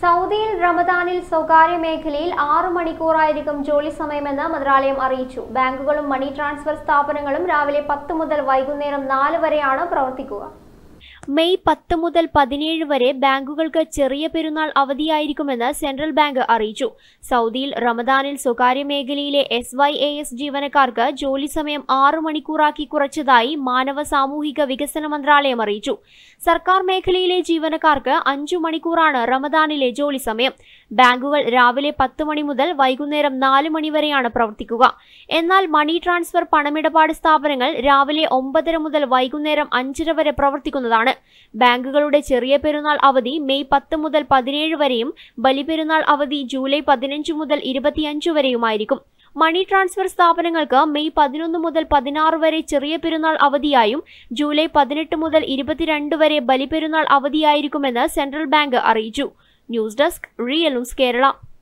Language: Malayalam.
സൗദിയിൽ റമദാനിൽ സ്വകാര്യ മേഖലയിൽ ആറു മണിക്കൂറായിരിക്കും ജോലി സമയമെന്ന് മന്ത്രാലയം അറിയിച്ചു ബാങ്കുകളും മണി ട്രാൻസ്ഫർ സ്ഥാപനങ്ങളും രാവിലെ പത്ത് മുതൽ വൈകുന്നേരം നാല് വരെയാണ് പ്രവർത്തിക്കുക മെയ് പത്ത് മുതൽ പതിനേഴ് വരെ ബാങ്കുകൾക്ക് ചെറിയ പെരുന്നാൾ അവധിയായിരിക്കുമെന്ന് സെൻട്രൽ ബാങ്ക് അറിയിച്ചു സൗദിയിൽ റമദാനിൽ സ്വകാര്യ മേഖലയിലെ എസ് വൈ എ എസ് ജീവനക്കാർക്ക് ജോലി സമയം ആറു മണിക്കൂറാക്കി കുറച്ചതായി മാനവ സാമൂഹിക വികസന മന്ത്രാലയം അറിയിച്ചു സർക്കാർ മേഖലയിലെ ജീവനക്കാർക്ക് അഞ്ചു മണിക്കൂറാണ് റമദാനിലെ ജോലി സമയം ബാങ്കുകൾ രാവിലെ പത്ത് മണി മുതൽ വൈകുന്നേരം നാല് മണി വരെയാണ് പ്രവർത്തിക്കുക എന്നാൽ മണി ട്രാൻസ്ഫർ പണമിടപാട് സ്ഥാപനങ്ങൾ രാവിലെ ഒമ്പതര മുതൽ വൈകുന്നേരം അഞ്ചര വരെ പ്രവർത്തിക്കുന്നതാണ് ബാങ്കുകളുടെ ചെറിയ പെരുന്നാൾ അവധി മെയ് പത്ത് മുതൽ പതിനേഴ് വരെയും ബലിപെരുന്നാൾ അവധി ജൂലൈ പതിനഞ്ച് മുതൽ ഇരുപത്തിയഞ്ച് വരെയുമായിരിക്കും മണി ട്രാൻസ്ഫർ സ്ഥാപനങ്ങൾക്ക് മെയ് പതിനൊന്ന് മുതൽ പതിനാറ് വരെ ചെറിയ പെരുന്നാൾ അവധിയായും ജൂലൈ പതിനെട്ട് മുതൽ ഇരുപത്തിരണ്ട് വരെ ബലിപെരുന്നാൾ അവധിയായിരിക്കുമെന്ന് സെൻട്രൽ ബാങ്ക് അറിയിച്ചു news desk real news Kerala